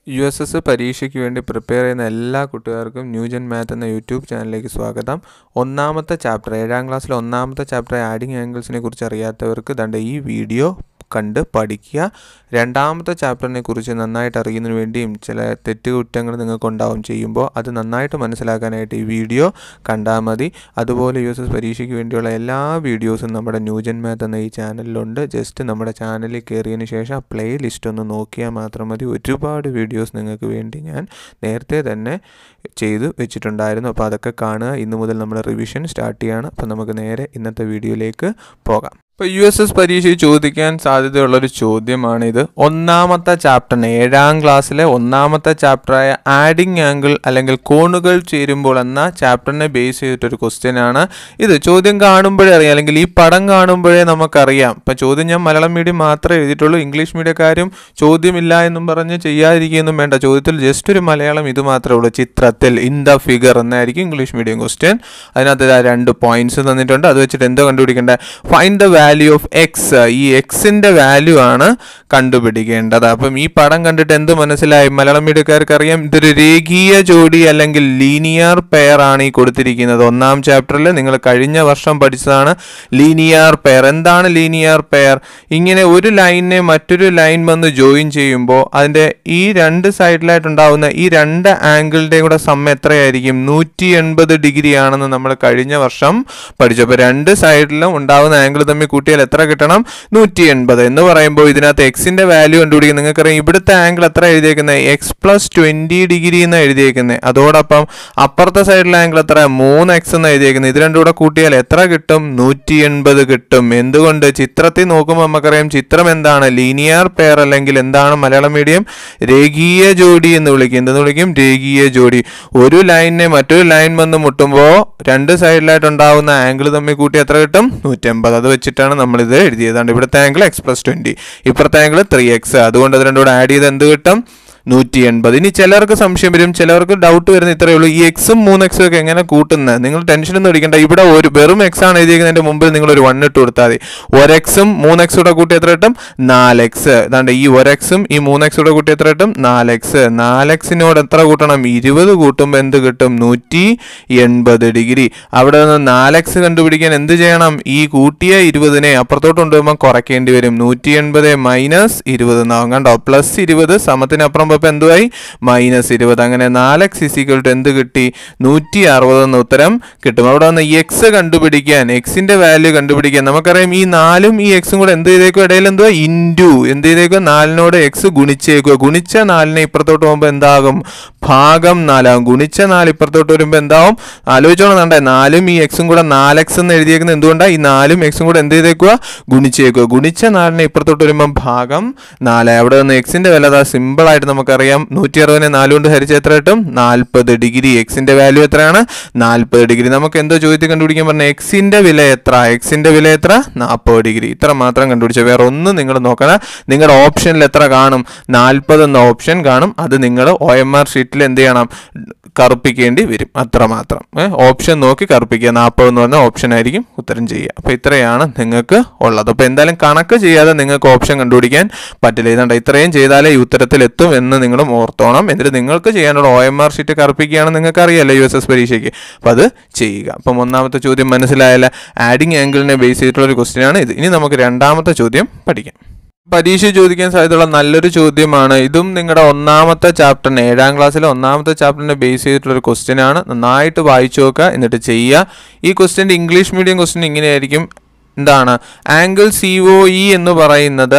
U S S പരീക്ഷയ്ക്ക് വേണ്ടി prepare ചെയ്യുന്ന എല്ലാ കുട്ടികൾക്കും ന്യൂജൻ മാത്ത് എന്ന യൂട്യൂബ് ചാനലിലേക്ക് സ്വാഗതം ഒന്നാമത്തെ ചാപ്റ്റർ ഏഴാം ക്ലാസ്സിലെ ഒന്നാമത്തെ ചാപ്റ്റർ ആഡിങ് ആംഗിൾസിനെ കുറിച്ച് അറിയാത്തവർക്ക് ദണ്ട ഈ വീഡിയോ കണ്ട് പഠിക്കുക രണ്ടാമത്തെ ചാപ്റ്ററിനെ കുറിച്ച് നന്നായിട്ട് അറിയുന്നതിന് വേണ്ടിയും ചില തെറ്റുകുറ്റങ്ങൾ നിങ്ങൾക്കുണ്ടാവും ചെയ്യുമ്പോൾ അത് നന്നായിട്ട് മനസ്സിലാക്കാനായിട്ട് ഈ വീഡിയോ കണ്ടാൽ മതി അതുപോലെ യു എസ് എസ് പരീക്ഷയ്ക്ക് വേണ്ടിയുള്ള എല്ലാ വീഡിയോസും നമ്മുടെ ന്യൂജൻ മാത്ത് എന്ന ഈ ചാനലിലുണ്ട് ജസ്റ്റ് നമ്മുടെ ചാനലിൽ കയറിയതിന് ശേഷം ആ പ്ലേ ലിസ്റ്റ് ഒന്ന് നോക്കിയാൽ മാത്രം മതി ഒരുപാട് വീഡിയോസ് നിങ്ങൾക്ക് വേണ്ടി ഞാൻ നേരത്തെ തന്നെ ചെയ്തു വെച്ചിട്ടുണ്ടായിരുന്നു അപ്പോൾ അതൊക്കെ കാണുക ഇന്ന് മുതൽ നമ്മൾ റിവിഷൻ സ്റ്റാർട്ട് ചെയ്യാണ് അപ്പോൾ നമുക്ക് നേരെ ഇന്നത്തെ വീഡിയോയിലേക്ക് പോകാം ഇപ്പോൾ യു എസ് എസ് പരീക്ഷയിൽ ചോദിക്കാൻ സാധ്യതയുള്ളൊരു ചോദ്യമാണിത് ഒന്നാമത്തെ ചാപ്റ്ററിന് ഏഴാം ക്ലാസ്സിലെ ഒന്നാമത്തെ ചാപ്റ്ററായ ആഡിങ് ആംഗിൾ അല്ലെങ്കിൽ കോണുകൾ ചേരുമ്പോൾ എന്ന ചാപ്റ്ററിനെ ബേസ് ചെയ്തിട്ടൊരു ക്വസ്റ്റ്യൻ ആണ് ഇത് ചോദ്യം കാണുമ്പോഴേ അറിയാം അല്ലെങ്കിൽ ഈ പടം കാണുമ്പോഴേ നമുക്കറിയാം ഇപ്പം ചോദ്യം ഞാൻ മലയാളം മീഡിയം മാത്രമേ എഴുതിയിട്ടുള്ളൂ ഇംഗ്ലീഷ് മീഡിയക്കാരും ചോദ്യമില്ല എന്നും പറഞ്ഞ് ചെയ്യാതിരിക്കുകയൊന്നും വേണ്ട ചോദ്യത്തിൽ ജസ്റ്റ് ഒരു മലയാളം ഇത് മാത്രമേ ഉള്ളൂ ചിത്രത്തിൽ ഇൻ ദ ഫിഗർ എന്നായിരിക്കും ഇംഗ്ലീഷ് മീഡിയം ക്വസ്റ്റ്യൻ അതിനകത്ത് ഇതാ രണ്ട് പോയിന്റ്സ് തന്നിട്ടുണ്ട് അത് വെച്ചിട്ട് എന്തോ കണ്ടുപിടിക്കേണ്ടത് find the value of X ഈ എക്സിന്റെ വാല്യൂ ആണ് കണ്ടുപിടിക്കേണ്ടത് അപ്പം ഈ പടം കണ്ടിട്ട് എന്ത് മനസ്സിലായി മലയാളം മീഡിയക്കാർക്ക് അറിയാം ഇതൊരു രേഖീയ ജോഡി അല്ലെങ്കിൽ ലീനിയർ പെയർ ആണ് ഈ കൊടുത്തിരിക്കുന്നത് ഒന്നാം ചാപ്റ്ററിൽ നിങ്ങൾ കഴിഞ്ഞ വർഷം പഠിച്ചതാണ് ലീനിയർ പെയർ എന്താണ് ലീനിയർ പെയർ ഇങ്ങനെ ഒരു ലൈനിനെ മറ്റൊരു ലൈൻ വന്ന് ജോയിൻ ചെയ്യുമ്പോൾ അതിൻ്റെ ഈ രണ്ട് സൈഡിലായിട്ടുണ്ടാവുന്ന ഈ രണ്ട് ആംഗിളിൻ്റെ കൂടെ സമ്മ എത്രയായിരിക്കും നൂറ്റി എൺപത് ഡിഗ്രി ആണെന്ന് നമ്മൾ കഴിഞ്ഞ വർഷം പഠിച്ചു അപ്പോൾ രണ്ട് സൈഡിലും ഉണ്ടാവുന്ന ആംഗിൾ തമ്മിൽ കൂട്ടിയാൽ എത്ര കിട്ടണം നൂറ്റി എൺപത് എന്ന് പറയുമ്പോൾ ഇതിനകത്ത് എക്സിന്റെ വാല്യൂ കണ്ടുപിടിക്കും നിങ്ങൾക്കറിയാം ഇവിടുത്തെ ആംഗിൾ എത്ര എഴുതിയേക്കുന്നത് എക്സ് പ്ലസ് ട്വന്റി ഡിഗ്രി എന്ന് എഴുതിയേക്കുന്നത് അതോടൊപ്പം അപ്പുറത്തെ സൈഡിലെ ആംഗിൾ എത്ര മൂന്ന് എക്സ് എന്ന് എഴുതിയേക്കുന്നത് ഇത് രണ്ടും കൂടെ കൂട്ടിയാൽ എത്ര കിട്ടും നൂറ്റി എൺപത് കിട്ടും എന്തുകൊണ്ട് ചിത്രത്തിൽ നോക്കുമ്പോൾ നമുക്കറിയാം ചിത്രം എന്താണ് ലീനിയർ പെയർ അല്ലെങ്കിൽ എന്താണ് മലയാളം മീഡിയം രേഖീയ ജോഡി എന്ന് വിളിക്കും എന്തെന്ന് വിളിക്കും രേഖീയ ജോഡി ഒരു ലൈനിനെ മറ്റൊരു ലൈൻ വന്ന് മുട്ടുമ്പോൾ രണ്ട് സൈഡിലായിട്ട് ഉണ്ടാവുന്ന ആംഗിൾ തമ്മിൽ കൂട്ടി എത്ര കിട്ടും നൂറ്റമ്പത് അത് വെച്ചിട്ടാണ് നമ്മളിത് എഴുതിയതാണ് ഇവിടുത്തെ ആംഗിൾ എക്സ് പ്ലസ് ട്വൻറ്റി ഇപ്പുറത്തെ ആംഗിൾ ത്രീ എക്സ് അതുകൊണ്ട് അത് രണ്ടും കൂടെ ആഡ് ചെയ്ത് എന്ത് കിട്ടും നൂറ്റി എൺപത് ഇനി ചിലർക്ക് സംശയം വരും ചിലർക്ക് ഡൗട്ട് വരുന്ന ഇത്രയേ ഉള്ളൂ ഈ എക്സും മൂന്ന് എക്സും ഒക്കെ എങ്ങനെ കൂട്ടുന്നത് നിങ്ങൾ ടെൻഷൻ ഒന്നും അടിക്കേണ്ട ഇവിടെ ഒരു വെറും എക്സ് ആണ് എഴുതിയിരിക്കുന്നതിന്റെ മുമ്പിൽ നിങ്ങൾ ഒരു വൺ ഇട്ട് കൊടുത്താൽ മതി ഒരെക്സും മൂന്ന് എക്സും കൂടെ കൂട്ടി എത്ര കിട്ടും നാല് എക്സ് അതാണ്ട് ഈ ഒരെക്സും ഈ മൂന്ന് എക്സും കൂടെ കൂട്ടി എത്ര കിട്ടും നാല് എക്സ് നാല് എക്സിനോട് എത്ര കൂട്ടണം ഇരുപത് കൂട്ടുമ്പോൾ എന്ത് കിട്ടും നൂറ്റി എൺപത് ഡിഗ്രി അവിടെ നിന്ന് നാല് എക്സ് കണ്ടുപിടിക്കാൻ എന്ത് ചെയ്യണം ഈ കൂട്ടിയ ഇരുപതിനെ അപ്പുറത്തോട്ട് കൊണ്ടുപോകുമ്പോൾ കുറയ്ക്കേണ്ടി വരും നൂറ്റി എൺപത് മൈനസ് ഇരുപത് എന്നാവും കണ്ടോ പ്ലസ് ഇരുപത് സമത്തിനപ്പുറം പോയപ്പോൾ എന്തുവായി മൈനസ് ഇരുപത് അങ്ങനെ നാല് എക്സ് ഇസിക്വൽ ടു എന്ത് കിട്ടി നൂറ്റി അറുപത് എന്ന ഉത്തരം കിട്ടും അവിടെ വന്ന് എക്സ് കണ്ടുപിടിക്കാൻ എക്സിന്റെ വാല്യൂ കണ്ടുപിടിക്കാൻ നമുക്കറിയാം ഈ നാലും ഈ എക്സും കൂടെ എന്ത് ചെയ്തേക്കും ഇടയിൽ എന്തുവാ ഇൻറ്റു എന്ത് ചെയ്തേക്കുക നാലിനോട് എക്സ് ഗുണിച്ചേക്കുക ഗുണിച്ച നാലിനെ ഇപ്പുറത്തോട്ട് പോകുമ്പോൾ എന്താകും ഭാഗം നാലാകും ഗുണിച്ച നാല് ഇപ്പുറത്തോട്ട് വരുമ്പോൾ എന്താവും ആലോചിച്ചോണം വേണ്ടേ നാലും ഈ എക്സും കൂടെ നാല് എക്സ് എന്ന് എഴുതിയേക്കുന്നത് എന്തുകൊണ്ടാണ് ഈ നാലും എക്സും കൂടെ എന്ത് ചെയ്തേക്കുക ഗുണിച്ചേക്കുക ഗുണിച്ച നാലിനെ ഇപ്പുറത്തോട്ട് വരുമ്പോൾ ഭാഗം നാല് അവിടെ നിന്ന് എക്സിന്റെ വില അതാ സിമ്പിൾ ആയിട്ട് നമുക്കറിയാം നൂറ്റി അറുപതിനെ നാല് കൊണ്ട് ഹരിച്ച എത്ര കിട്ടും നാൽപ്പത് ഡിഗ്രി എക്സിന്റെ വാല്യൂ എത്രയാണ് നാൽപ്പത് ഡിഗ്രി നമുക്ക് എന്തോ ചോദ്യത്തിൽ കണ്ടുപിടിക്കാൻ പറഞ്ഞ എക്സിന്റെ വില എത്ര എക്സിന്റെ വില എത്ര നാൽപ്പത് ഡിഗ്രി ഇത്ര മാത്രം കണ്ടുപിടിച്ച വേറെ ഒന്നും നിങ്ങൾ നോക്കണം നിങ്ങളുടെ ഓപ്ഷനിൽ എത്ര കാണും നാൽപ്പത് എന്ന ഓപ്ഷൻ കാണും അത് നിങ്ങൾ ഒ എം ആർ ഷീറ്റിൽ എന്ത് ചെയ്യണം കറുപ്പിക്കേണ്ടി വരും അത്രമാത്രം ഓപ്ഷൻ നോക്കി കറുപ്പിക്കുക നാൽപ്പത് എന്ന് പറഞ്ഞ ഓപ്ഷൻ ആയിരിക്കും ഉത്തരം ചെയ്യുക അപ്പോൾ ഇത്രയാണ് നിങ്ങൾക്ക് ഉള്ളത് അപ്പോൾ എന്തായാലും കണക്ക് ചെയ്യാതെ നിങ്ങൾക്ക് ഓപ്ഷൻ കണ്ടുപിടിക്കാൻ പറ്റില്ല ഇതുണ്ട് ഇത്രയും ചെയ്താലേ ഈ ഉത്തരത്തിൽ എത്തും എന്ന് നിങ്ങളും ഓർത്തോണം എന്നിട്ട് നിങ്ങൾക്ക് ചെയ്യാനുള്ള ഒ എം ആർ ഷീറ്റ് കറുപ്പിക്കുകയാണെന്ന് നിങ്ങൾക്ക് അറിയാമല്ലോ യു എസ് എസ് പരീക്ഷയ്ക്ക് അപ്പോൾ അത് ചെയ്യുക അപ്പം ഒന്നാമത്തെ ചോദ്യം മനസ്സിലായാല ആഡിങ് ആംഗിളിനെ ബേസ് ചെയ്തിട്ടുള്ള ഒരു ക്വസ്റ്റ്യൻ ആണ് ഇത് ഇനി നമുക്ക് രണ്ടാമത്തെ ചോദ്യം പഠിക്കാം പരീക്ഷ ചോദിക്കാൻ സാധ്യതയുള്ള നല്ലൊരു ചോദ്യമാണ് ഇതും നിങ്ങളുടെ ഒന്നാമത്തെ ചാപ്റ്ററിന് ഏഴാം ക്ലാസ്സിലെ ഒന്നാമത്തെ ചാപ്റ്ററിനെ ബേസ് ചെയ്തിട്ടുള്ള ഒരു ക്വസ്റ്റ്യൻ ആണ് നന്നായിട്ട് വായിച്ചു നോക്കുക എന്നിട്ട് ചെയ്യുക ഈ ക്വസ്റ്റ്യൻ്റെ ഇംഗ്ലീഷ് മീഡിയം ക്വസ്റ്റ്യൻ ഇങ്ങനെയായിരിക്കും എന്താണ് ആംഗിൾ സി ഒ ഇ എന്ന് പറയുന്നത്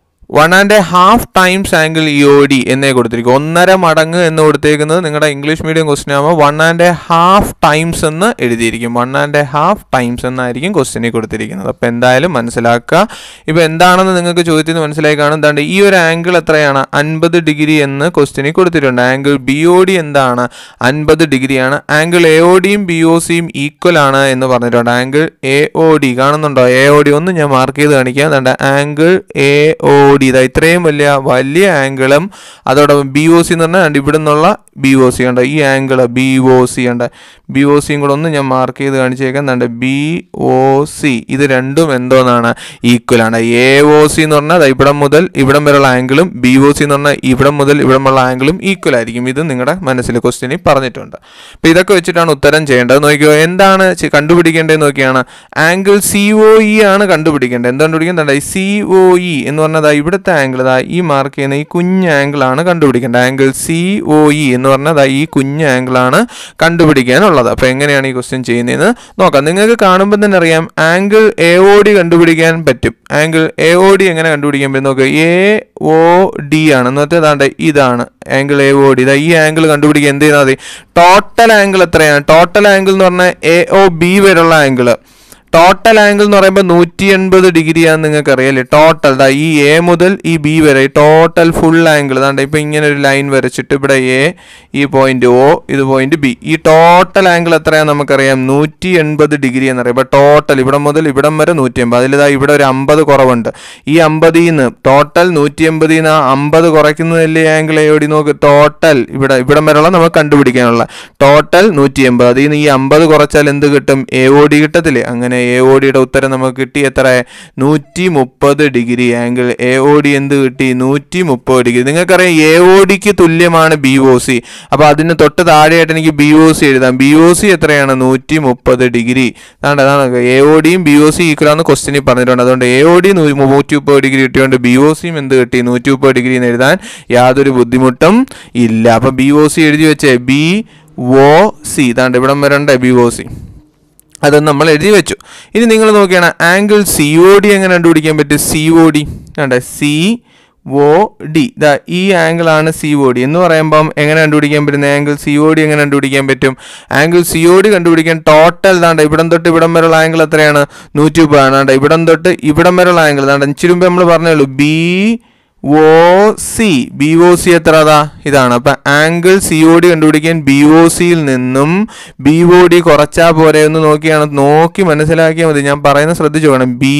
one and a half times angle E O D എന്നേ കൊടുത്തിരിക്കും ഒന്നര മടങ്ങ് എന്ന് കൊടുത്തേക്കുന്നത് നിങ്ങളുടെ ഇംഗ്ലീഷ് മീഡിയം ക്വസ്റ്റ്യൻ ആകുമ്പോൾ one and a half times എന്ന് എഴുതിയിരിക്കും one and a half times എന്നായിരിക്കും ക്വസ്റ്റ്യനിൽ കൊടുത്തിരിക്കുന്നത് അപ്പോൾ എന്തായാലും മനസ്സിലാക്കുക ഇപ്പോൾ എന്താണെന്ന് നിങ്ങൾക്ക് ചോദ്യത്തിൽ നിന്ന് മനസ്സിലായി കാണും എന്താണ്ട് ഈ ഒരു ആംഗിൾ എത്രയാണ് അൻപത് ഡിഗ്രി എന്ന് ക്വസ്റ്റ്യനിൽ കൊടുത്തിട്ടുണ്ട് ആംഗിൾ ബി ഒ ഡി എന്താണ് അൻപത് ഡിഗ്രിയാണ് ആംഗിൾ എ ഒ ഡിയും ബി ഒ സിയും ഈക്വൽ ആണ് എന്ന് പറഞ്ഞിട്ടുണ്ട് ആംഗിൾ എ ഒ ഡി കാണുന്നുണ്ടോ എ ഒ ഡി ഒന്ന് ഞാൻ മാർക്ക് ചെയ്ത് കാണിക്കാം എന്താണ്ട് ആംഗിൾ എ ഒ ഡി ഇതാ ഇത്രയും വലിയ വലിയ ആംഗിളും അതോടൊപ്പം ബി ഒ സി എന്ന് പറഞ്ഞാൽ ദാണ്ട് ഇവിടെ നിന്നുള്ള ബി ഒ സി ഉണ്ട് ഈ ആംഗിൾ ബി ഒ സി ഉണ്ട് ബി ഒ സിയും കൂടെ ഒന്ന് ഞാൻ മാർക്ക് ചെയ്ത് കാണിച്ചേക്കാം എന്താണ്ട് ബി ഒ സി ഇത് രണ്ടും എന്തോന്നാണ് ഈക്വൽ ആണ് എ ഒ സി എന്ന് പറഞ്ഞാൽ ദാ ഇവിടം മുതൽ ഇവിടം വരെയുള്ള ആംഗിളും ബി ഒ സി എന്ന് പറഞ്ഞാൽ ഇവിടം മുതൽ ഇവിടമുള്ള ആംഗിളും ഈക്വൽ ആയിരിക്കും ഇത് നിങ്ങളുടെ മനസ്സിൽ ക്വസ്റ്റ്യനിൽ പറഞ്ഞിട്ടുണ്ട് അപ്പോൾ ഇതൊക്കെ വെച്ചിട്ടാണ് ഉത്തരം ചെയ്യേണ്ടത് നോക്കിയോ എന്താണ് ചെ- കണ്ടുപിടിക്കേണ്ടത് നോക്കിയാണ് ആംഗിൾ സി ഒ ഇ ആണ് കണ്ടുപിടിക്കേണ്ടത് എന്ത് കണ്ടുപിടിക്കേണ്ടത് സി ഒ ഇ എന്ന് പറഞ്ഞാൽ ദാ ഇവിടുത്തെ ആംഗിൾ ദാ ഈ മാർക്ക് ചെയ്യുന്ന ഈ കുഞ്ഞ് ആംഗിൾ ആണ് കണ്ടുപിടിക്കേണ്ടത് ആംഗിൾ സി ഒ ഇ എന്ന് പറഞ്ഞാൽ ദാ ഈ കുഞ്ഞ് ആംഗിൾ ആണ് കണ്ടുപിടിക്കാനുള്ളത് അപ്പോൾ എങ്ങനെയാണ് ഈ ക്വസ്റ്റ്യൻ ചെയ്യുന്നതെന്ന് നോക്കാം നിങ്ങൾക്ക് കാണുമ്പോൾ തന്നെ അറിയാം ആംഗിൾ എ ഒ ഡി കണ്ടുപിടിക്കാൻ പറ്റും ആംഗിൾ എ ഒ ഡി എങ്ങനെ കണ്ടുപിടിക്കാൻ പറ്റും നോക്കുക എ ഒ ഡി ആണ് എന്നിട്ട് ഏതാണ്ട് ഇതാണ് ആംഗിൾ എ ഒ ഡി ഇതാ ഈ ആംഗിൾ കണ്ടുപിടിക്കാൻ എന്ത് ചെയ്താൽ മതി ടോട്ടൽ ആംഗിൾ എത്രയാണ് ടോട്ടൽ ആംഗിൾ എന്ന് പറഞ്ഞാൽ എ ഒ ബി വരെയുള്ള ആംഗിൾ ടോട്ടൽ ആംഗിൾ എന്ന് പറയുമ്പോൾ നൂറ്റി എൺപത് ഡിഗ്രിയാന്ന് നിങ്ങൾക്ക് അറിയാലേ ടോട്ടൽ ദാ ഈ എ മുതൽ ഈ ബി വരെ ടോട്ടൽ ഫുൾ ആംഗിൾ ദാണ്ട് ഇപ്പം ഇങ്ങനെ ഒരു ലൈൻ വരച്ചിട്ട് ഇവിടെ എ ഈ പോയിന്റ് ഒ ഇത് പോയിന്റ് ബി ഈ ടോട്ടൽ ആംഗിൾ എത്രയാണെന്ന് നമുക്കറിയാം നൂറ്റി എൺപത് ഡിഗ്രി എന്നറിയാം ഇപ്പം ടോട്ടൽ ഇവിടെ മുതൽ ഇവിടം വരെ നൂറ്റി എൺപത് അതിലിതാ ഇവിടെ ഒരു അമ്പത് കുറവുണ്ട് ഈ അമ്പതിൽ നിന്ന് ടോട്ടൽ നൂറ്റി എൺപതിൽ നിന്ന് അമ്പത് കുറയ്ക്കുന്നതല്ലേ ആംഗിൾ എയോടി നോക്ക് ടോട്ടൽ ഇവിടെ ഇവിടം വരെയുള്ള നമുക്ക് കണ്ടുപിടിക്കാനുള്ള ടോട്ടൽ നൂറ്റി എൺപത് അതിൽ നിന്ന് ഈ അമ്പത് കുറച്ചാൽ എന്ത് കിട്ടും എ ഒ ഡി കിട്ടത്തില്ലേ അങ്ങനെ എ ഒ ഡിയുടെ ഉത്തരം നമുക്ക് കിട്ടി എത്ര നൂറ്റി മുപ്പത് degree angle A O D എന്ത് കിട്ടി നൂറ്റി മുപ്പത് ഡിഗ്രി നിങ്ങൾക്കറിയാം എ ഒ ഡിക്ക് തുല്യമാണ് ബി ഒ സി അപ്പോൾ അതിന് തൊട്ട് താഴെയായിട്ട് എനിക്ക് ബി ഒ സി എഴുതാം ബി ഒ സി എത്രയാണ് നൂറ്റി മുപ്പത് ഡിഗ്രി അതാണ് അതാണ് എ ഒ ഡിയും ബി ഒ സി ഈക്വലാന്ന് ക്വസ്റ്റിനിൽ പറഞ്ഞിട്ടുണ്ട് അതുകൊണ്ട് എ ഒ ഡി നൂറ്റി മുപ്പത് ഡിഗ്രി കിട്ടിയോണ്ട് ബി ഒ സിയും എന്ത് കിട്ടി നൂറ്റി മുപ്പത് ഡിഗ്രി എന്ന് എഴുതാൻ യാതൊരു ബുദ്ധിമുട്ടും ഇല്ല അപ്പം ബി ഒ സി എഴുതി വെച്ചേ ബി ഒ സി ഇതാണ്ട് ഇവിടം വരണ്ടേ ബി ഒ സി അത് നമ്മൾ എഴുതി വെച്ചു ഇനി നിങ്ങൾ നോക്കിയാണ് ആംഗിൾ സി ഒ ഡി എങ്ങനെ കണ്ടുപിടിക്കാൻ പറ്റും സി ഒ ഡി കണ്ടേ സി ഒ ഡി ദാ ഈ ആംഗിൾ ആണ് സി ഒ ഡി എന്ന് പറയുമ്പം എങ്ങനെ കണ്ടുപിടിക്കാൻ പറ്റുന്ന ആംഗിൾ സി ഒ ഡി എങ്ങനെ കണ്ടുപിടിക്കാൻ പറ്റും ആംഗിൾ സി ഒ ഡി കണ്ടുപിടിക്കാൻ ടോട്ടൽ ദാണ്ട ഇവിടം തൊട്ട് ഇവിടം വരെയുള്ള ആംഗിൾ എത്രയാണ് നൂറ്റി മുപ്പതാണ് ദാണ്ട ഇവിടം തൊട്ട് ഇവിടം വരെയുള്ള ആംഗിൾ ദാണ്ട ഇച്ചിരി മുമ്പ് നമ്മൾ പറഞ്ഞേ ഉള്ളൂ B O C B O C എത്ര അതാ ഇതാണ് അപ്പം ആംഗിൾ സി ഒ ഡി കണ്ടുപിടിക്കാൻ ബി ഒ സിയിൽ നിന്നും ബി ഒ ഡി കുറച്ചാൽ പോരെ എന്ന് നോക്കിയാണ് നോക്കി മനസ്സിലാക്കിയാൽ മതി ഞാൻ പറയുന്നത് ശ്രദ്ധിച്ചു വേണം ബി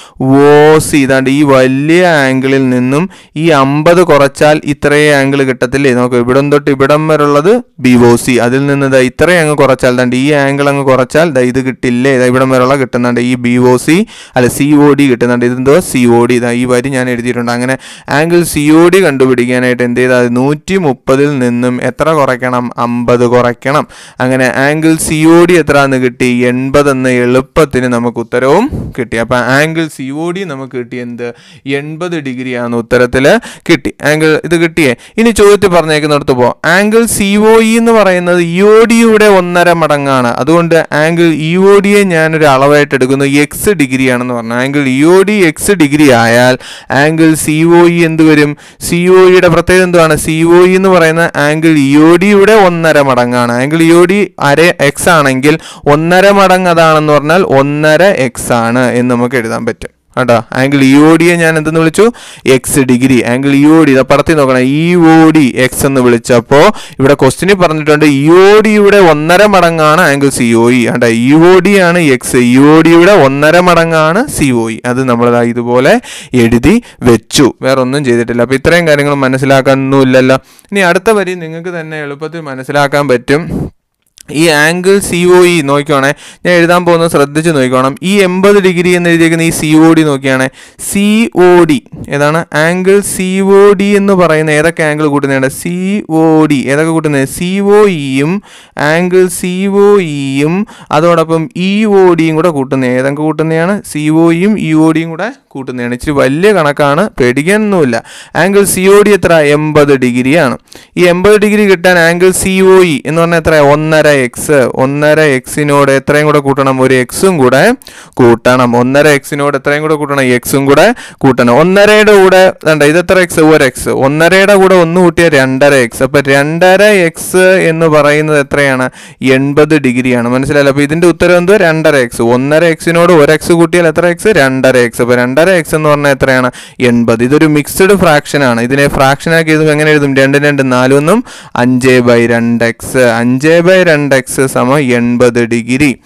ഒ സി ഇതാണ്ട് ഈ വലിയ ആംഗിളിൽ നിന്നും ഈ അമ്പത് കുറച്ചാൽ ഇത്രയും ആംഗിൾ കിട്ടത്തില്ലേ നോക്ക് ഇവിടം തൊട്ട് ഇവിടം വരെയുള്ളത് ബി ഒ സി അതിൽ നിന്ന് ദാ ഇത്രയും അങ്ങ് കുറച്ചാൽ ദാണ്ട് ഈ ആംഗിൾ അങ്ങ് കുറച്ചാൽ ദാ ഇത് കിട്ടില്ലേ ദാ ഇവിടം വരെയുള്ള കിട്ടുന്നുണ്ട് ഈ ബി ഒ സി അല്ല സി ഒ ഡി കിട്ടുന്നുണ്ട് ഇതെന്തോ സി ഒ ഡി ഇതാ ഈ വരി ഞാൻ എഴുതിയിട്ടുണ്ട് അങ്ങനെ ആംഗിൾ സി ഒ ഡി കണ്ടുപിടിക്കാനായിട്ട് എന്ത് ചെയ്താൽ നൂറ്റി മുപ്പതിൽ നിന്നും എത്ര കുറയ്ക്കണം അമ്പത് കുറയ്ക്കണം അങ്ങനെ ആംഗിൾ സി ഒ ഡി എത്ര എന്ന് കിട്ടി എൺപത് എന്ന എളുപ്പത്തിന് നമുക്ക് ഉത്തരവും കിട്ടി അപ്പം ആംഗിൾ സി ഒ ഡി നമുക്ക് കിട്ടി എന്ത് എൺപത് ഡിഗ്രിയാണ് ഉത്തരത്തിൽ കിട്ടി ആംഗിൾ ഇത് കിട്ടിയേ ഇനി ചോദ്യത്തിൽ പറഞ്ഞേക്കുന്നിടത്ത് പോ ആംഗിൾ സി ഒ ഇ എന്ന് പറയുന്നത് ഇ ഒ ഡിയുടെ ഒന്നര മടങ്ങാണ് അതുകൊണ്ട് ആംഗിൾ ഇ ഒ ഡിയെ ഞാനൊരു അളവായിട്ട് എടുക്കുന്നു എക്സ് ഡിഗ്രി ആണെന്ന് പറഞ്ഞു angle E O D x degree ആയാൽ ആംഗിൾ സി ഒ ഇ എന്ത് വരും സി ഒ ഇയുടെ പ്രത്യേകത എന്തുവാണ് സി ഒ ഇ എന്ന് പറയുന്ന ആംഗിൾ ഇ ഒ ഡിയുടെ ഒന്നര മടങ്ങാണ് ആംഗിൾ ഇ ഒ ഡി അര എക്സ് ആണെങ്കിൽ ഒന്നര മടങ്ങ് അതാണെന്ന് പറഞ്ഞാൽ ഒന്നര എക്സ് ആണ് എന്ന് നമുക്ക് എഴുതാൻ പറ്റും കേട്ടോ ആംഗിൾ ഇ ഒ ഡിയെ ഞാൻ എന്തെന്ന് വിളിച്ചു x degree angle E O D ഇതാ പടത്തിൽ നോക്കണം ഇ ഒ ഡി എക്സ് എന്ന് വിളിച്ചപ്പോൾ ഇവിടെ ക്വസ്റ്റിനിൽ പറഞ്ഞിട്ടുണ്ട് ഇ ഒ ഡിയുടെ ഒന്നര മടങ്ങാണ് ആംഗിൾ സി ഒ ഇ ആണ്ട ഇ ഒ ഡി ആണ് എക്സ് ഇ ഒ ഡിയുടെ ഒന്നര മടങ്ങാണ് സി ഒ ഇ അത് നമ്മൾ ദാ ഇതുപോലെ എഴുതി വെച്ചു വേറെ ഒന്നും ചെയ്തിട്ടില്ല അപ്പോൾ ഇത്രയും കാര്യങ്ങൾ മനസ്സിലാക്കാനൊന്നുമില്ലല്ലോ ഇനി അടുത്ത വരി നിങ്ങൾക്ക് തന്നെ എളുപ്പത്തിൽ മനസ്സിലാക്കാൻ പറ്റും ഈ ആംഗിൾ സി ഒ ഇ നോക്കിക്കോണേ ഞാൻ എഴുതാൻ പോകുന്നത് ശ്രദ്ധിച്ച് നോക്കിക്കോണം ഈ എൺപത് ഡിഗ്രി എന്ന് എഴുതിയിരിക്കുന്ന ഈ സി ഒ ഡി നോക്കിയാണേ സി ഒ ഡി ഏതാണ് ആംഗിൾ സി ഒ ഡി എന്ന് പറയുന്ന ഏതൊക്കെ ആംഗിൾ കൂട്ടുന്നതാണ് സി ഒ ഡി ഏതൊക്കെ കൂട്ടുന്നത് സി ഒ ഇയും ആംഗിൾ സി ഒ ഇയും അതോടൊപ്പം ഇ ഒ ഡിയും കൂടെ കൂട്ടുന്നത് ഏതൊക്കെ കൂട്ടുന്നതാണ് സി ഒ ഇയും ഇ ഒ ഡിയും കൂടെ കൂട്ടുന്നതാണ് ഇച്ചിരി വലിയ കണക്കാണ് പേടിക്കാനൊന്നുമില്ല ആംഗിൾ സി ഒ ഡി എത്ര എൺപത് ഡിഗ്രിയാണ് ഈ എൺപത് ഡിഗ്രി കിട്ടാൻ ആംഗിൾ സി ഒ ഇ എന്ന് പറഞ്ഞാൽ എത്ര ഒന്നര എക്സ് ഒന്നര എക്സിനോട് എത്രയും കൂടെ കൂട്ടണം ഒരു എക്സും കൂടെ കൂട്ടണം ഒന്നര എക്സിനോട് എത്രയും കൂടെ കൂട്ടണം എക്സും കൂടെ കൂട്ടണം ഒന്നരയുടെ കൂടെ വേണ്ട ഇത് എത്ര എക്സ് ഒരു എക്സ് ഒന്നരയുടെ കൂടെ ഒന്ന് കൂട്ടിയ രണ്ടര എക്സ് അപ്പൊ രണ്ടര എക്സ് എന്ന് പറയുന്നത് എത്രയാണ് എൺപത് ഡിഗ്രിയാണ് മനസ്സിലായല്ലോ അപ്പൊ ഇതിന്റെ ഉത്തരം എന്ത് രണ്ടര എക്സ് ഒന്നര എക്സിനോട് ഒരു എക്സ് കൂട്ടിയാൽ എത്ര എക്സ് രണ്ടര എക്സ് അപ്പൊ രണ്ടര എക്സ് എന്ന് പറഞ്ഞാൽ എത്രയാണ് എൺപത് ഇതൊരു മിക്സ്ഡ് ഫ്രാക്ഷൻ ആണ് ഇതിനെ ഫ്രാക്ഷൻ ആക്കി എഴുതുമ്പോൾ എങ്ങനെ എഴുതും രണ്ട് രണ്ട് നാലൊന്നും അഞ്ച് ബൈ രണ്ട് എക്സ് അഞ്ച് ബൈ രണ്ട് എക്സ് സമം എൺപത് ഡിഗ്രി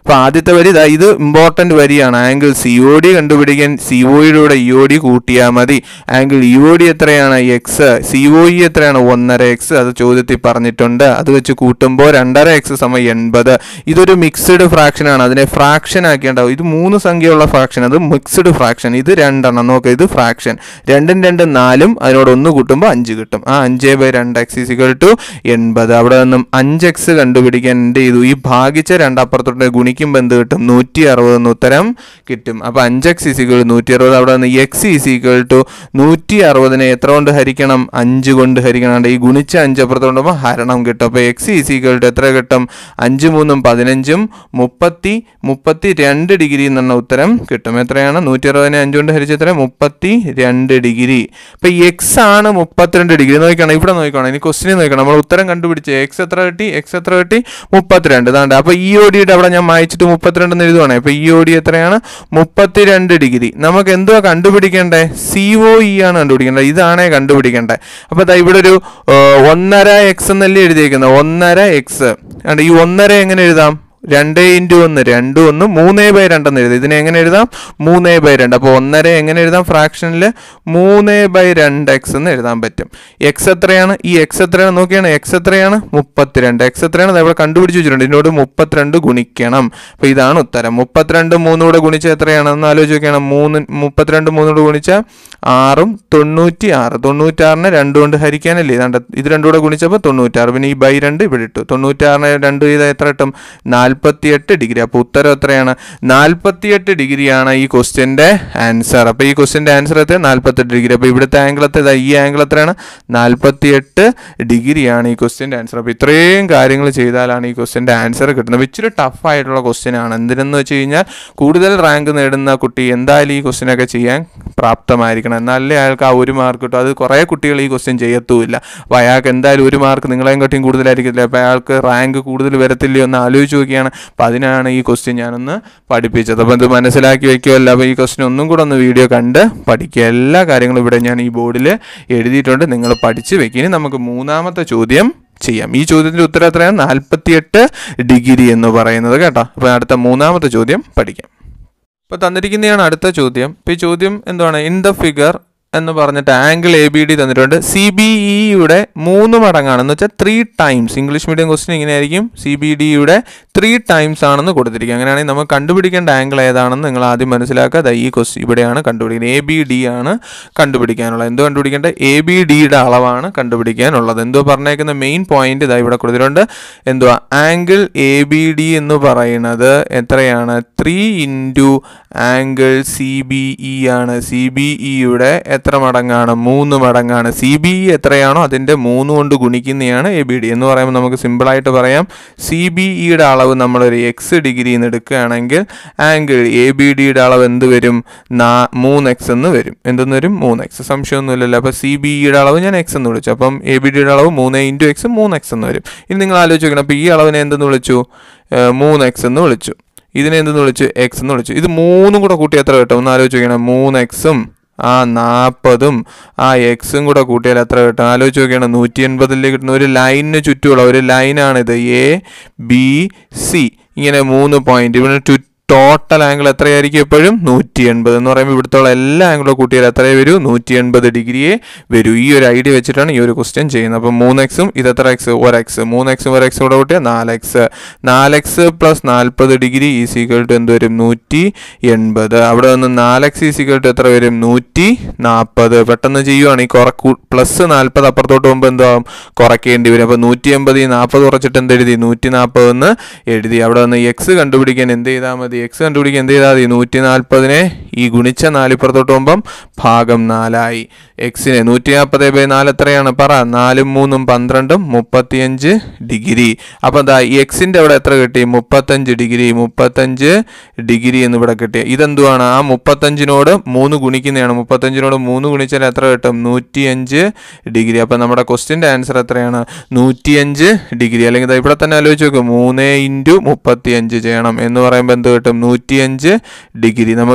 അപ്പോൾ ആദ്യത്തെ വരി ഇതാ ഇത് ഇമ്പോർട്ടൻ്റ് വരിയാണ് ആംഗിൾ സി ഒ ഡി കണ്ടുപിടിക്കാൻ സി ഒയുടെ ഇ ഒ ഡി കൂട്ടിയാൽ മതി ആംഗിൾ ഇ ഒ ഡി എത്രയാണ് എക്സ് സി ഒ ഇ എത്രയാണ് ഒന്നര എക്സ് അത് ചോദ്യത്തിൽ പറഞ്ഞിട്ടുണ്ട് അത് വെച്ച് കൂട്ടുമ്പോൾ രണ്ടര എക്സ് സമയം എൺപത് ഇതൊരു മിക്സ്ഡ് ഫ്രാക്ഷൻ ആണ് അതിനെ ഫ്രാക്ഷൻ ആക്കിയുണ്ടാവും ഇത് മൂന്ന് സംഖ്യയുള്ള ഫ്രാക്ഷൻ അത് മിക്സ്ഡ് ഫ്രാക്ഷൻ ഇത് രണ്ടെണ്ണം നോക്കുക ഇത് ഫ്രാക്ഷൻ രണ്ടും രണ്ടും നാലും അതിനോട് ഒന്ന് കൂട്ടുമ്പോൾ അഞ്ച് കിട്ടും ആ അഞ്ച് ബൈ രണ്ട് എക്സ് ഇസിക്കൽ ടു എൺപത് അവിടെ നിന്നും അഞ്ച് എക്സ് കണ്ടുപിടിക്കാൻ എന്ത് ചെയ്തു ഈ ഭാഗിച്ച രണ്ട് അപ്പുറത്തോട്ട് ഗുണിക്കുമ്പോൾ എന്ത് കിട്ടും നൂറ്റി അറുപത് എന്ന് ഉത്തരം കിട്ടും അപ്പോൾ അഞ്ച് എക്സ് ഇസിക്കൾ നൂറ്റി അറുപത് അവിടെ നിന്ന് എക്സ് ഇസിക്കൾ ടു നൂറ്റി അറുപതിനെ എത്ര കൊണ്ട് ഹരിക്കണം അഞ്ച് കൊണ്ട് ഹരിക്കണം ഈ ഗുണിച്ച അഞ്ച് അപ്പുറത്ത് കൊണ്ടുമ്പോൾ ഹരണം കിട്ടും അപ്പോൾ എക്സ് ഇസിക്കൾ ടു എത്ര കിട്ടും അഞ്ച് മൂന്നും പതിനഞ്ചും മുപ്പത്തി മുപ്പത്തി രണ്ട് ഡിഗ്രി എന്നുള്ള ഉത്തരം കിട്ടും എത്രയാണ് നൂറ്റി അറുപതിനെ അഞ്ച് കൊണ്ട് ഹരിച്ച എത്ര മുപ്പത്തി രണ്ട് ഡിഗ്രി അപ്പോൾ എക്സ് ആണ് മുപ്പത്തിരണ്ട് ഡിഗ്രി നോക്കണം ഇവിടെ നോക്കണം ഇനി ക്വസ്റ്റിനെ നോക്കണം നമ്മൾ ഉത്തരം കണ്ടുപിടിച്ച് എക്സ് എത്ര കിട്ടി എക്സ് എത്ര കിട്ടി മുപ്പത്തിരണ്ട് ഇതാണ്ട് അപ്പോൾ ഈ ഓടിയുടെ അവിടെ ഞാൻ മായച്ചിട്ട് മുപ്പത്തിരണ്ട് എന്ന് എഴുതുവാണേ അപ്പോൾ ഈ ഓടി എത്രയാണ് മുപ്പത്തിരണ്ട് ഡിഗ്രി നമുക്ക് എന്തുവാ കണ്ടുപിടിക്കേണ്ടേ സി ഒ ഇ ആണ് കണ്ടുപിടിക്കേണ്ടത് ഇതാണേ കണ്ടുപിടിക്കേണ്ടത് അപ്പോൾ ദാ ഇവിടെ ഒരു ഏർ, ഒന്നര എക്സ് എന്നല്ലേ എഴുതിയേക്കുന്നത് ഒന്നര എക്സ് ഉണ്ട് ഈ ഒന്നര എങ്ങനെ എഴുതാം രണ്ട് ഇൻറ്റു ഒന്ന് രണ്ട് ഒന്ന് മൂന്ന് ബൈ രണ്ടെന്ന് എഴുതാം ഇതിനെ എങ്ങനെ എഴുതാം മൂന്ന് ബൈ രണ്ട് അപ്പോൾ ഒന്നര എങ്ങനെ എഴുതാം ഫ്രാക്ഷനിൽ മൂന്ന് ബൈ രണ്ട് എക്സ് എന്ന് എഴുതാൻ പറ്റും എക്സ് എത്രയാണ് ഈ എക്സ് എത്രയാണ് നോക്കിയാണ് എക്സ് എത്രയാണ് മുപ്പത്തിരണ്ട് എക്സ് എത്രയാണ് ദാ ഇവിടെ കണ്ടുപിടിച്ച് വെച്ചിട്ടുണ്ട് ഇതിനോട് മുപ്പത്തിരണ്ട് ഗുണിക്കണം അപ്പോൾ ഇതാണ് ഉത്തരം മുപ്പത്തിരണ്ട് മൂന്നൂടെ ഗുണിച്ച എത്രയാണ് എന്ന് ആലോചിച്ച് നോക്കിയാണ് മൂന്ന് മുപ്പത്തിരണ്ട് മൂന്നൂടെ ഗുണിച്ച ആറും തൊണ്ണൂറ്റി ആറ് തൊണ്ണൂറ്റാറിനെ രണ്ട് കൊണ്ട് ഹരിക്കാനല്ലേ ഇതാണ്ട് ഇത് രണ്ടും കൂടെ ഗുണിച്ചപ്പോൾ തൊണ്ണൂറ്റാറ് പിന്നെ ഈ ബൈ രണ്ട് ഇവിടെ ഇട്ടു തൊണ്ണൂറ്റാറിനെ രണ്ട് ചെയ്താൽ എത്ര കിട്ടും നാൽപ്പത്തിയെട്ട് ഡിഗ്രി അപ്പോൾ ഉത്തരം എത്രയാണ് നാൽപ്പത്തിയെട്ട് ഡിഗ്രിയാണ് ഈ ക്വസ്റ്റ്യൻ്റെ ആൻസർ അപ്പോൾ ഈ ക്വസ്റ്റ്യൻ്റെ ആൻസർ എത്ര നാൽപ്പത്തെട്ട് ഡിഗ്രി അപ്പോൾ ഇവിടുത്തെ ആംഗിൾ എത്ര ഈ ആംഗിൾ എത്രയാണ് നാൽപ്പത്തിയെട്ട് ഡിഗ്രിയാണ് ഈ ക്വസ്റ്റ്യൻ്റെ ആൻസർ അപ്പോൾ ഇത്രയും കാര്യങ്ങൾ ചെയ്താലാണ് ഈ ക്വസ്റ്റ്യൻ്റെ ആൻസർ കിട്ടുന്നത് അപ്പോൾ ഇച്ചിരി ടഫ് ആയിട്ടുള്ള ക്വസ്റ്റ്യൻ ആണ് എന്തിനെന്ന് വെച്ച് കഴിഞ്ഞാൽ കൂടുതൽ റാങ്ക് നേടുന്ന കുട്ടി എന്തായാലും ഈ ക്വസ്റ്റ്യനൊക്കെ ചെയ്യാൻ പ്രാപ്തമായിരിക്കണം എന്നാലേ അയാൾക്ക് ആ ഒരു മാർക്ക് കിട്ടും അത് കുറേ കുട്ടികൾ ഈ ക്വസ്റ്റ്യൻ ചെയ്യത്തുമില്ല അപ്പോൾ അയാൾക്ക് എന്തായാലും ഒരു മാർക്ക് നിങ്ങളെയും കാട്ടിയും കൂടുതലായിരിക്കില്ല അപ്പോൾ അയാൾക്ക് റാങ്ക് കൂടുതൽ വരത്തില്ലയോ എന്ന് ആലോചിച്ച് നോക്കിയാണ് അപ്പോൾ അതിനാണ് ഈ ക്വസ്റ്റ്യൻ ഞാനൊന്ന് പഠിപ്പിച്ചത് അപ്പോൾ ഇത് മനസ്സിലാക്കി വെക്കുമല്ലോ അപ്പോൾ ഈ ക്വസ്റ്റ്യൻ ഒന്നും കൂടെ ഒന്ന് വീഡിയോ കണ്ട് പഠിക്കുക എല്ലാ കാര്യങ്ങളും ഇവിടെ ഞാൻ ഈ ബോർഡിൽ എഴുതിയിട്ടുണ്ട് നിങ്ങൾ പഠിച്ച് വെക്കുക ഇനി നമുക്ക് മൂന്നാമത്തെ ചോദ്യം ചെയ്യാം ഈ ചോദ്യത്തിൻ്റെ ഉത്തരം എത്രയാണ് നാൽപ്പത്തിയെട്ട് ഡിഗ്രി എന്ന് പറയുന്നത് കേട്ടോ അപ്പോൾ അടുത്ത മൂന്നാമത്തെ ചോദ്യം പഠിക്കാം ഇപ്പോൾ തന്നിരിക്കുന്നതാണ് അടുത്ത ചോദ്യം ഇപ്പോൾ ഈ ചോദ്യം എന്താണ് ഇൻ ദ ഫിഗർ എന്ന് പറഞ്ഞിട്ട് ആംഗിൾ എ ബി ഡി തന്നിട്ടുണ്ട് സി ബി ഇയുടെ മൂന്ന് മടങ്ങാണ് എന്ന് വെച്ചാൽ three times English medium question ഇങ്ങനെയായിരിക്കും സി ബി ഡിയുടെ ത്രീ ടൈംസ് ആണെന്ന് കൊടുത്തിരിക്കുക അങ്ങനെയാണെങ്കിൽ നമുക്ക് കണ്ടുപിടിക്കേണ്ട ആംഗിൾ ഏതാണെന്ന് നിങ്ങൾ ആദ്യം മനസ്സിലാക്കുക ദാ ഈ ക്വസ്റ്റ്യൻ ഇവിടെയാണ് കണ്ടുപിടിക്കുന്നത് എ ബി ഡി ആണ് കണ്ടുപിടിക്കാനുള്ളത് എന്തോ കണ്ടുപിടിക്കേണ്ടത് എ ബി ഡിയുടെ അളവാണ് കണ്ടുപിടിക്കാനുള്ളത് എന്തോ പറഞ്ഞേക്കുന്ന മെയിൻ പോയിന്റ് ഇതാ ഇവിടെ കൊടുത്തിട്ടുണ്ട് എന്തുവാ ആംഗിൾ എ ബി ഡി എന്ന് പറയുന്നത് എത്രയാണ് three into angle C B E ആണ് സി ബി ഇയുടെ എത്ര മടങ്ങാണ് മൂന്ന് മടങ്ങാണ് സി ബി ഇ എത്രയാണോ അതിൻ്റെ മൂന്ന് കൊണ്ട് ഗുണിക്കുന്നതാണ് എ ബി ഡി എന്ന് പറയുമ്പോൾ നമുക്ക് സിമ്പിളായിട്ട് പറയാം സി ബി ഇയുടെ അളവ് നമ്മളൊരു എക്സ് ഡിഗ്രി എന്ന് എടുക്കുകയാണെങ്കിൽ ആംഗിൾ എ ബി ഡിയുടെ അളവ് എന്ത് വരും നാ മൂന്ന് എക്സ് എന്ന് വരും എന്തെന്ന് വരും മൂന്ന് എക്സ് സംശയമൊന്നുമില്ലല്ലോ അപ്പോൾ സി ബി ഇയുടെ അളവ് ഞാൻ എക്സ് എന്ന് വിളിച്ചു അപ്പം എ ബി ഡിയുടെ അളവ് മൂന്ന് ഇൻറ്റു എക്സ് മൂന്ന് എക്സ് എന്ന് വരും ഇനി നിങ്ങൾ ആലോചിച്ച് നോക്കണം അപ്പോൾ ഈ അളവിനെ എന്തെന്ന് വിളിച്ചു ഏഹ് മൂന്ന് എക്സ് എന്ന് വിളിച്ചു ഇതിനെ എന്തെന്ന് വിളിച്ചു എക്സ് എന്ന് വിളിച്ചു ഇത് മൂന്നും കൂടെ കൂട്ടി എത്ര കിട്ടും ഒന്ന് ആലോചിച്ച് നോക്കണം മൂന്ന് എക്സും ആ നാൽപ്പതും ആ എക്സും കൂടെ കൂട്ടിയാൽ എത്ര കിട്ടും ആലോചിച്ച് നോക്കിയാണ് നൂറ്റി എൺപതിലേക്ക് കിട്ടുന്ന ഒരു ലൈനിന് ചുറ്റുമുള്ള ഒരു ലൈനാണിത് എ ബി സി ഇങ്ങനെ മൂന്ന് പോയിന്റ് ഇവിടെ ചു ടോട്ടൽ ആംഗിൾ എത്രയായിരിക്കും എപ്പോഴും നൂറ്റി എൺപത് എന്ന് പറയുമ്പോൾ ഇവിടുത്തെ എല്ലാ ആംഗിളും കൂട്ടിയാൽ എത്രയേ വരൂ നൂറ്റി എൺപത് ഡിഗ്രിയെ വരൂ ഈ ഒരു ഐഡിയ വെച്ചിട്ടാണ് ഈ ഒരു ക്വസ്റ്റ്യൻ ചെയ്യുന്നത് അപ്പം മൂന്ന് എക്സും ഇത് എത്ര എക്സ് ഒരു എക്സ് മൂന്ന് എക്സും ഒരു എക്സും കൂടെ കൂട്ടിയാൽ നാല് എക്സ് നാല് എക്സ് പ്ലസ് നാൽപ്പത് ഡിഗ്രി ഈ സീക്കൾ ടു എന്ത് വരും നൂറ്റി എൺപത് അവിടെ നിന്ന് നാല് എക്സ് ഈ സീക്കൾ ടു എത്ര വരും നൂറ്റി നാൽപ്പത് പെട്ടെന്ന് ചെയ്യുവാണെങ്കിൽ കുറക്കൂ പ്ലസ് നാൽപ്പത് അപ്പുറത്തോട്ട് പോകുമ്പോൾ എന്താവും കുറയ്ക്കേണ്ടി വരും അപ്പോൾ നൂറ്റി എൺപത് ഈ നാൽപ്പത് കുറച്ചിട്ട് എന്ത് എഴുതി നൂറ്റി നാൽപ്പത് എന്ന് എഴുതി അവിടെ നിന്ന് എക്സ് കണ്ടുപിടിക്കാൻ എന്ത് ചെയ്താൽ മതി എക്സ് കണ്ടുപിടിക്കാൻ എന്ത് ചെയ്താൽ മതി നൂറ്റി നാൽപ്പതിനെ ഈ ഗുണിച്ച നാലിപ്പുറത്തോട്ട് പോകുമ്പം ഭാഗം നാലായി എക്സിനെ നൂറ്റി നാൽപ്പത് ബൈ നാല് എത്രയാണ് പറ നാലും മൂന്നും പന്ത്രണ്ടും മുപ്പത്തിയഞ്ച് ഡിഗ്രി അപ്പം എന്താ ഈ എക്സിൻ്റെ അവിടെ എത്ര കിട്ടി മുപ്പത്തഞ്ച് ഡിഗ്രി മുപ്പത്തഞ്ച് ഡിഗ്രി എന്ന് ഇവിടെ കിട്ടി ഇതെന്തുവാണ് ആ മുപ്പത്തഞ്ചിനോട് മൂന്ന് ഗുണിക്കുന്നതാണ് മുപ്പത്തഞ്ചിനോട് മൂന്ന് ഗുണിച്ചാൽ എത്ര കിട്ടും നൂറ്റിയഞ്ച് ഡിഗ്രി അപ്പം നമ്മുടെ ക്വസ്റ്റ്യൻ്റെ ആൻസർ എത്രയാണ് നൂറ്റിയഞ്ച് ഡിഗ്രി അല്ലെങ്കിൽ ദാ ഇവിടെ തന്നെ ആലോചിച്ച് നോക്കും മൂന്ന് ഇൻറ്റു മുപ്പത്തിയഞ്ച് ചെയ്യണം എന്ന് പറയുമ്പോൾ എന്ത് കിട്ടും നൂറ്റിയഞ്ച് ഡിഗ്രി നമുക്ക് കണ്ടുപിടിക്കേണ്ട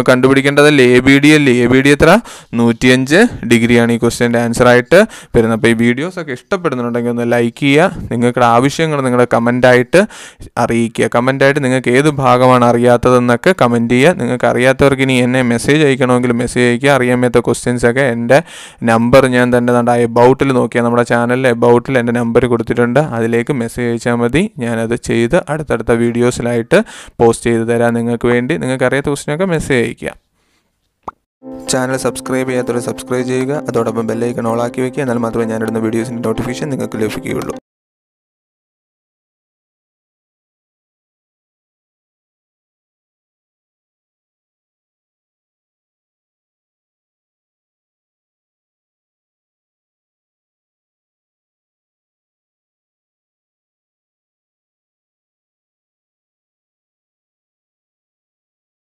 ശ്രദ്ധിക്കേണ്ടതല്ലേ എ ബി ഡി അല്ലേ എ ബി ഡി എത്ര നൂറ്റിയഞ്ച് ഡിഗ്രിയാണ് ഈ ക്വസ്റ്റ്യൻ്റെ ആൻസർ ആയിട്ട് വരുന്നത് അപ്പോൾ ഈ വീഡിയോസ് ഒക്കെ ഇഷ്ടപ്പെടുന്നുണ്ടെങ്കിൽ ഒന്ന് ലൈക്ക് ചെയ്യുക നിങ്ങളുടെ ആവശ്യങ്ങൾ നിങ്ങളുടെ കമൻ്റായിട്ട് അറിയിക്കുക കമൻ്റായിട്ട് നിങ്ങൾക്ക് ഏത് ഭാഗമാണ് അറിയാത്തതെന്നൊക്കെ കമൻറ്റ് ചെയ്യുക നിങ്ങൾക്ക് അറിയാത്തവർക്ക് ഇനി എന്നെ മെസ്സേജ് അയക്കണമെങ്കിൽ മെസ്സേജ് അയക്കുക അറിയാൻ മേത്ത ക്വസ്റ്റ്യൻസ് ഒക്കെ എൻ്റെ നമ്പർ ഞാൻ തന്നെ നമ്മുടെ എബൌട്ടിൽ നോക്കിയാൽ നമ്മുടെ ചാനലിൽ എബൌട്ടിൽ എൻ്റെ നമ്പർ കൊടുത്തിട്ടുണ്ട് അതിലേക്ക് മെസ്സേജ് അയച്ചാൽ മതി ഞാനത് ചെയ്ത് അടുത്തടുത്ത വീഡിയോസിലായിട്ട് പോസ്റ്റ് ചെയ്ത് തരാം നിങ്ങൾക്ക് വേണ്ടി നിങ്ങൾക്ക് അറിയാത്ത ക്വസ്റ്റ്യനൊക്കെ മെസ്സേജ് അയക്കുക ചാനൽ സബ്സ്ക്രൈബ് ചെയ്യാത്തവർ സബ്സ്ക്രൈബ് ചെയ്യുക അതോടൊപ്പം ബെല്ലൈക്കൺ ഓളാക്കി വയ്ക്കുക എന്നാൽ മാത്രമേ ഞാനിടുന്ന വീഡിയോസിൻ്റെ നോട്ടിഫിക്കേഷൻ നിങ്ങൾക്ക് ലഭിക്കുകയുള്ളൂ